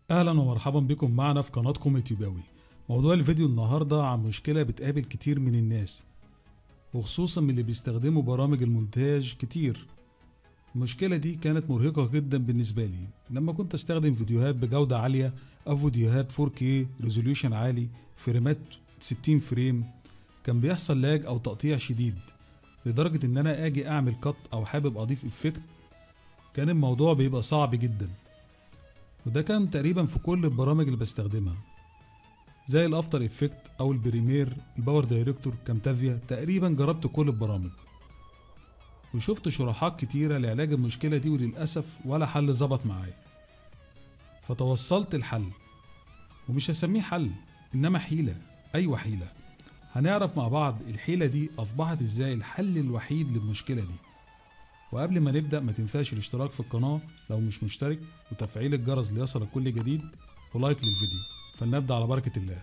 اهلا ومرحبا بكم معنا في قناتكم يوتيوباوي موضوع الفيديو النهارده عن مشكله بتقابل كتير من الناس وخصوصا من اللي بيستخدموا برامج المونتاج كتير المشكله دي كانت مرهقه جدا بالنسبه لي لما كنت استخدم فيديوهات بجوده عاليه او فيديوهات 4K ريزوليوشن عالي فريمات 60 فريم كان بيحصل لاج او تقطيع شديد لدرجه ان انا اجي اعمل كات او حابب اضيف افكت كان الموضوع بيبقى صعب جدا وده كان تقريبا في كل البرامج اللي بستخدمها زي الافتر افكت او البريمير الباور دايركتور كامتازيا تقريبا جربت كل البرامج وشفت شروحات كتيرة لعلاج المشكلة دي وللأسف ولا حل ظبط معايا فتوصلت الحل ومش هسميه حل إنما حيلة أيوة حيلة هنعرف مع بعض الحيلة دي أصبحت إزاي الحل الوحيد للمشكلة دي وقبل ما نبدأ ما تنساش الاشتراك في القناة لو مش مشترك وتفعيل الجرس ليصلك كل جديد ولايك للفيديو فلنبدأ على بركة الله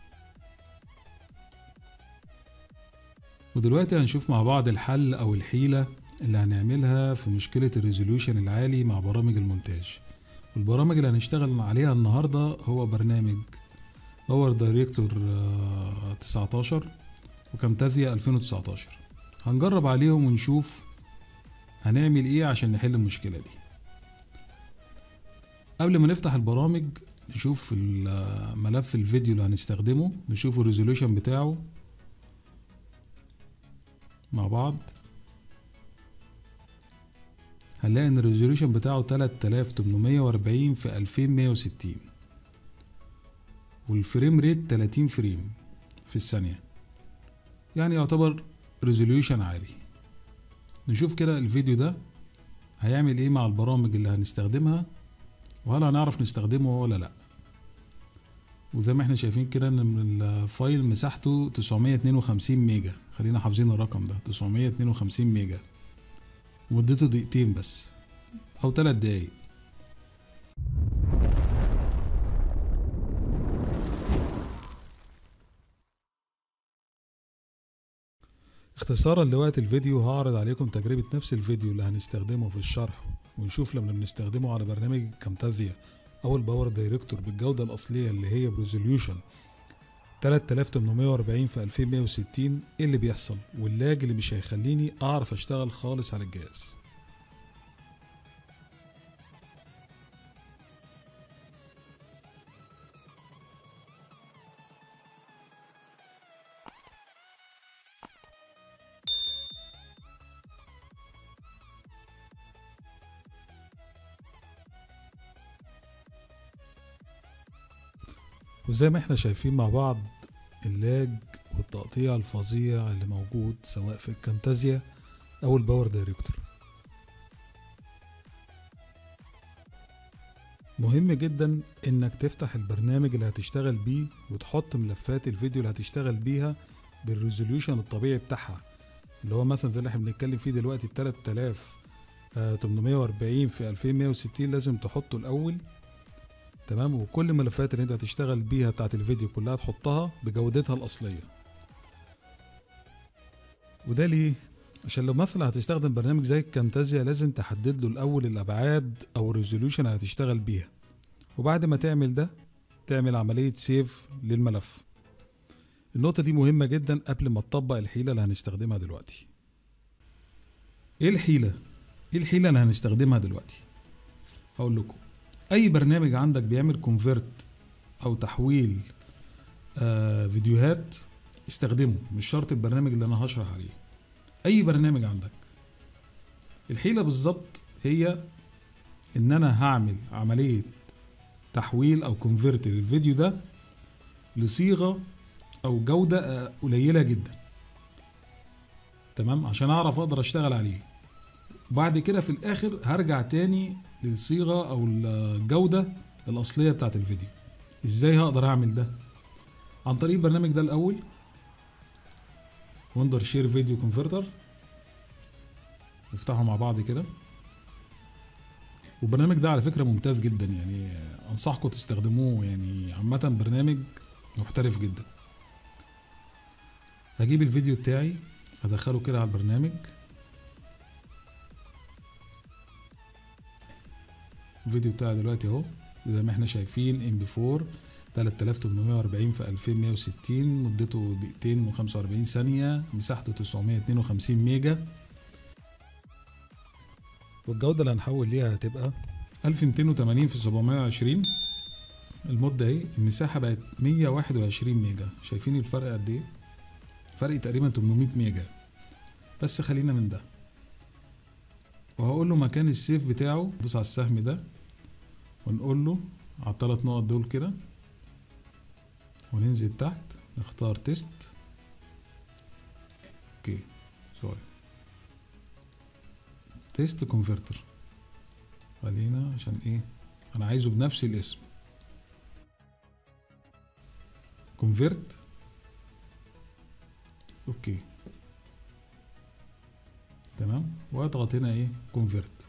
ودلوقتي هنشوف مع بعض الحل أو الحيلة اللي هنعملها في مشكلة الريزوليوشن العالي مع برامج المونتاج والبرامج اللي هنشتغل عليها النهاردة هو برنامج باور دايركتور 19 وكامتازيا 2019 هنجرب عليهم ونشوف هنعمل ايه عشان نحل المشكلة دي قبل ما نفتح البرامج نشوف ملف الفيديو اللي هنستخدمه نشوف الريزوليوشن بتاعه مع بعض هنلاقي ان الريزوليوشن بتاعه 3840 في 2160 والفريم ريت 30 فريم في الثانية يعني يعتبر ريزوليوشن عالي نشوف كده الفيديو ده هيعمل ايه مع البرامج اللي هنستخدمها وهل هنعرف نستخدمه ولا لا وزي ما احنا شايفين كده ان الفايل مساحته 952 ميجا خلينا حافظين الرقم ده 952 ميجا ومدته دقيقتين بس او 3 دقايق اختصارا لوقت الفيديو هعرض عليكم تجربة نفس الفيديو اللي هنستخدمه في الشرح ونشوف لما بنستخدمه على برنامج كامتازيا او الباور دايركتور بالجودة الاصلية اللي هي بريزوليوشن 3840 في 2160 ايه اللي بيحصل واللاج اللي مش هيخليني اعرف اشتغل خالص على الجهاز وزي ما احنا شايفين مع بعض اللاج والتقطيع الفظيع اللي موجود سواء في الكامتازيا او الباور دايركتور مهم جدا انك تفتح البرنامج اللي هتشتغل بيه وتحط ملفات الفيديو اللي هتشتغل بيها بالريزوليوشن الطبيعي بتاعها اللي هو مثلا زي اللي احنا بنتكلم فيه دلوقتي 3840 في 2160 لازم تحطه الاول تمام وكل الملفات اللي انت هتشتغل بيها بتاعت الفيديو كلها تحطها بجودتها الأصلية وده ليه؟ عشان لو مثلا هتستخدم برنامج زي الكامتازيا لازم تحدد له الأول الأبعاد أو الريزوليوشن اللي هتشتغل بيها وبعد ما تعمل ده تعمل عملية سيف للملف النقطة دي مهمة جدا قبل ما تطبق الحيلة اللي هنستخدمها دلوقتي ايه الحيلة؟ ايه الحيلة اللي هنستخدمها دلوقتي؟ هقول لكم اي برنامج عندك بيعمل كونفرت او تحويل آه فيديوهات استخدمه مش شرط البرنامج اللي انا هشرح عليه اي برنامج عندك الحيلة بالظبط هي ان انا هعمل عملية تحويل او كونفرت للفيديو ده لصيغة او جودة آه قليلة جدا تمام عشان اعرف اقدر اشتغل عليه بعد كده في الاخر هرجع تاني للصيغة او الجودة الاصلية بتاعت الفيديو ازاي هقدر اعمل ده عن طريق البرنامج ده الاول وندر شير فيديو كونفرتر نفتحه مع بعض كده والبرنامج ده على فكرة ممتاز جدا يعني انصحكم تستخدموه يعني عامة برنامج محترف جدا هجيب الفيديو بتاعي هدخله كده على البرنامج الفيديو بتاعي دلوقتي اهو زي ما احنا شايفين ام بي 4 3840 في 2160 مدته دقيقتين و45 ثانية مساحته 952 ميجا والجودة اللي هنحول ليها هتبقى 1280 في 720 المدة اهي المساحة بقت 121 ميجا شايفين الفرق قد ايه؟ فرق تقريبا 800 ميجا بس خلينا من ده وهقول له مكان السيف بتاعه دوس على السهم ده ونقول له على الثلاث نقط دول كده وننزل تحت نختار تيست اوكي سوري تيست كونفرتر خلينا عشان ايه انا عايزه بنفس الاسم كونفرت اوكي تمام واضغط هنا ايه كونفرت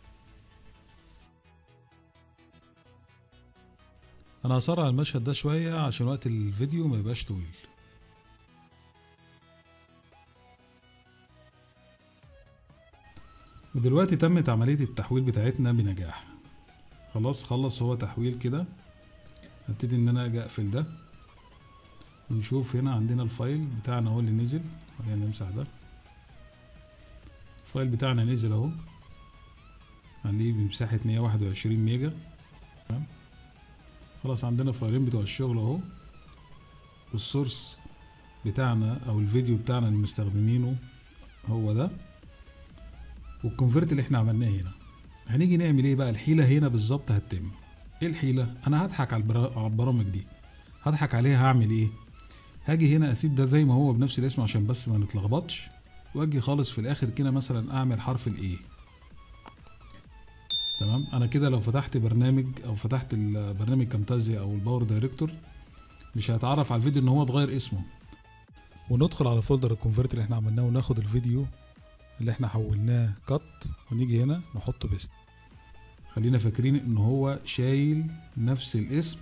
انا هسرع المشهد ده شوية عشان وقت الفيديو ما يبقاش طويل ودلوقتي تمت عملية التحويل بتاعتنا بنجاح خلاص خلص هو تحويل كده هبتدي ان انا اجي اقفل ده ونشوف هنا عندنا الفايل بتاعنا هو اللي نزل خلينا نمسح ده الفايل بتاعنا نزل اهو هنلاقيه بمساحة مية واحد وعشرين ميجا تمام خلاص عندنا الفايلين بتوع الشغل اهو والسورس بتاعنا او الفيديو بتاعنا اللي مستخدمينه هو ده والكونفرت اللي احنا عملناه هنا هنيجي نعمل ايه بقى الحيلة هنا بالظبط هتتم ايه الحيلة انا هضحك على البرا- على البرامج دي هضحك عليها هعمل ايه هاجي هنا اسيب ده زي ما هو بنفس الاسم عشان بس ما نتلخبطش واجي خالص في الاخر كده مثلا اعمل حرف الايه تمام انا كده لو فتحت برنامج او فتحت البرنامج كامتازيا او الباور دايركتور مش هيتعرف على الفيديو ان هو اتغير اسمه وندخل على فولدر الكونفرت اللي احنا عملناه وناخد الفيديو اللي احنا حولناه كات ونيجي هنا نحطه بيست خلينا فاكرين ان هو شايل نفس الاسم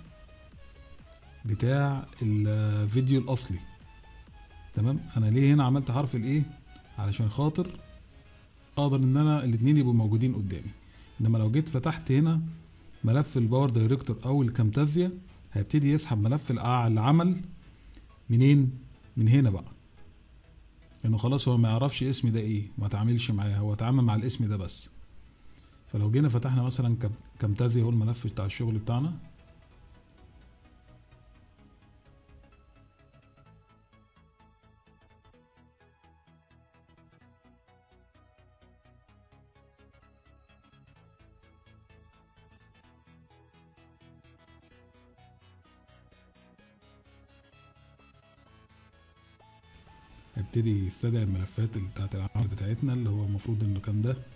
بتاع الفيديو الاصلي تمام انا ليه هنا عملت حرف الايه علشان خاطر اقدر ان انا الاتنين يبقوا موجودين قدامي انما لو جيت فتحت هنا ملف الباور دايركتور او الكامتازيا هيبتدي يسحب ملف الع- العمل منين من هنا بقى لانه خلاص هو ما يعرفش اسمي ده ايه ما تعاملش معاه هو اتعامل مع الاسم ده بس فلو جينا فتحنا مثلا كام- كامتازيا هو الملف بتاع الشغل بتاعنا هيبتدي يستدعي الملفات اللي بتاعت العمل بتاعتنا اللي هو المفروض انه كان ده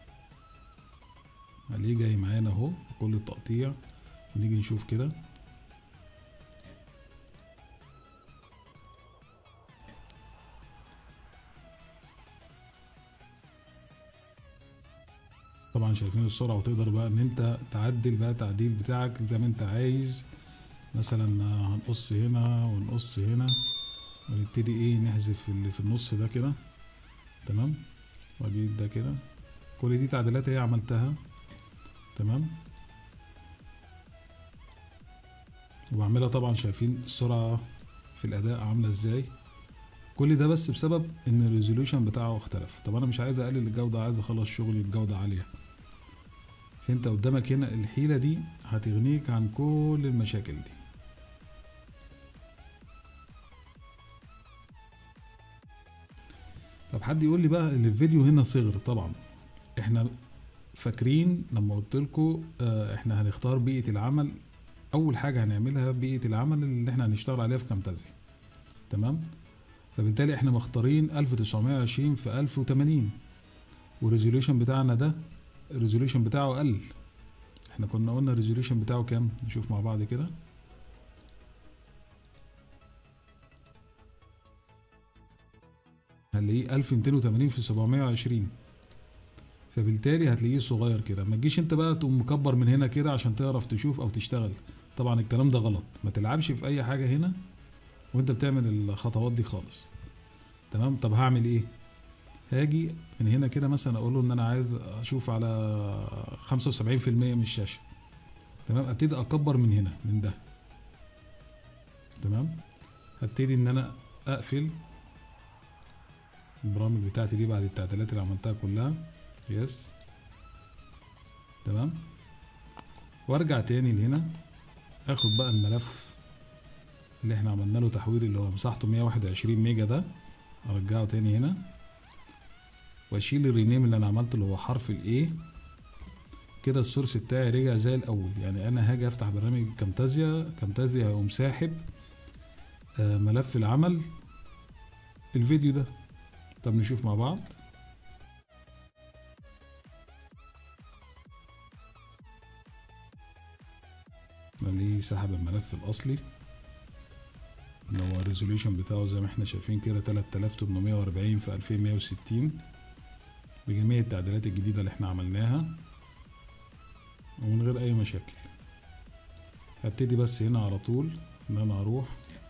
عليه جاي معانا اهو كل التقطيع ونيجي نشوف كده طبعا شايفين السرعة وتقدر بقى ان انت تعدل بقى تعديل بتاعك زي ما انت عايز مثلا هنقص هنا ونقص هنا ونبتدي ايه نحذف اللي في النص ده كده تمام واجيب ده كده كل دي تعديلات هي عملتها تمام وبعملها طبعا شايفين السرعة في الأداء عاملة ازاي كل ده بس بسبب ان الريزوليوشن بتاعه اختلف طب انا مش عايز اقلل الجودة عايز اخلص شغلي بجودة عالية فانت قدامك هنا الحيلة دي هتغنيك عن كل المشاكل دي طب حد يقول لي بقى ان الفيديو هنا صغر طبعا احنا فاكرين لما قلت لكم احنا هنختار بيئة العمل اول حاجة هنعملها بيئة العمل اللي احنا هنشتغل عليها في كامتازيا تمام فبالتالي احنا مختارين 1920 في 1080 والريزوليوشن بتاعنا ده الريزوليوشن بتاعه قل احنا كنا قلنا الريزوليوشن بتاعه كام نشوف مع بعض كده هنلاقيه 1280 في 720 فبالتالي هتلاقيه صغير كده ما تجيش انت بقى تقوم مكبر من هنا كده عشان تعرف تشوف او تشتغل طبعا الكلام ده غلط ما تلعبش في اي حاجة هنا وانت بتعمل الخطوات دي خالص تمام طب هعمل ايه هاجي من هنا كده مثلا اقول له ان انا عايز اشوف على 75% من الشاشة تمام ابتدي اكبر من هنا من ده تمام هبتدي ان انا اقفل البرامج بتاعتي دي بعد التعديلات اللي عملتها كلها يس تمام وارجع تاني لهنا اخد بقى الملف اللي احنا عملنا له تحويل اللي هو مساحته 121 ميجا ده ارجعه تاني هنا واشيل الرينيم اللي انا عملته اللي هو حرف الاي كده السورس بتاعي رجع زي الاول يعني انا هاجي افتح برنامج كامتازيا كامتازيا هيقوم ساحب آه ملف العمل الفيديو ده طب نشوف مع بعض اللي سحب الملف الاصلي اللي هو الريزوليوشن بتاعه زي ما احنا شايفين كده 3840 في 2160 بجميع التعديلات الجديدة اللي احنا عملناها ومن غير اي مشاكل هبتدي بس هنا على طول ان انا اروح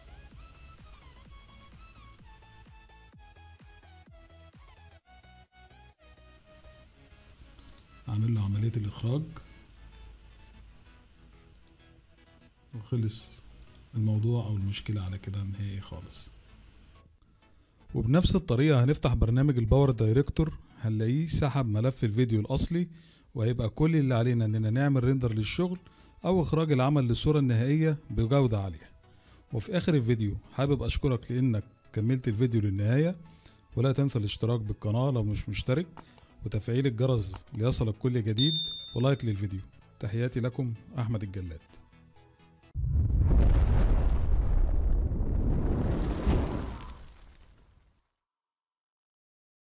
اعمل له عملية الاخراج وخلص الموضوع او المشكلة على كده نهائي خالص وبنفس الطريقة هنفتح برنامج الباور دايركتور هنلاقيه سحب ملف الفيديو الأصلي وهيبقى كل اللي علينا إننا نعمل ريندر للشغل أو إخراج العمل للصورة النهائية بجودة عالية وفي آخر الفيديو حابب أشكرك لأنك كملت الفيديو للنهاية ولا تنسى الاشتراك بالقناة لو مش مشترك وتفعيل الجرس ليصلك كل جديد ولايك للفيديو تحياتي لكم أحمد الجلاد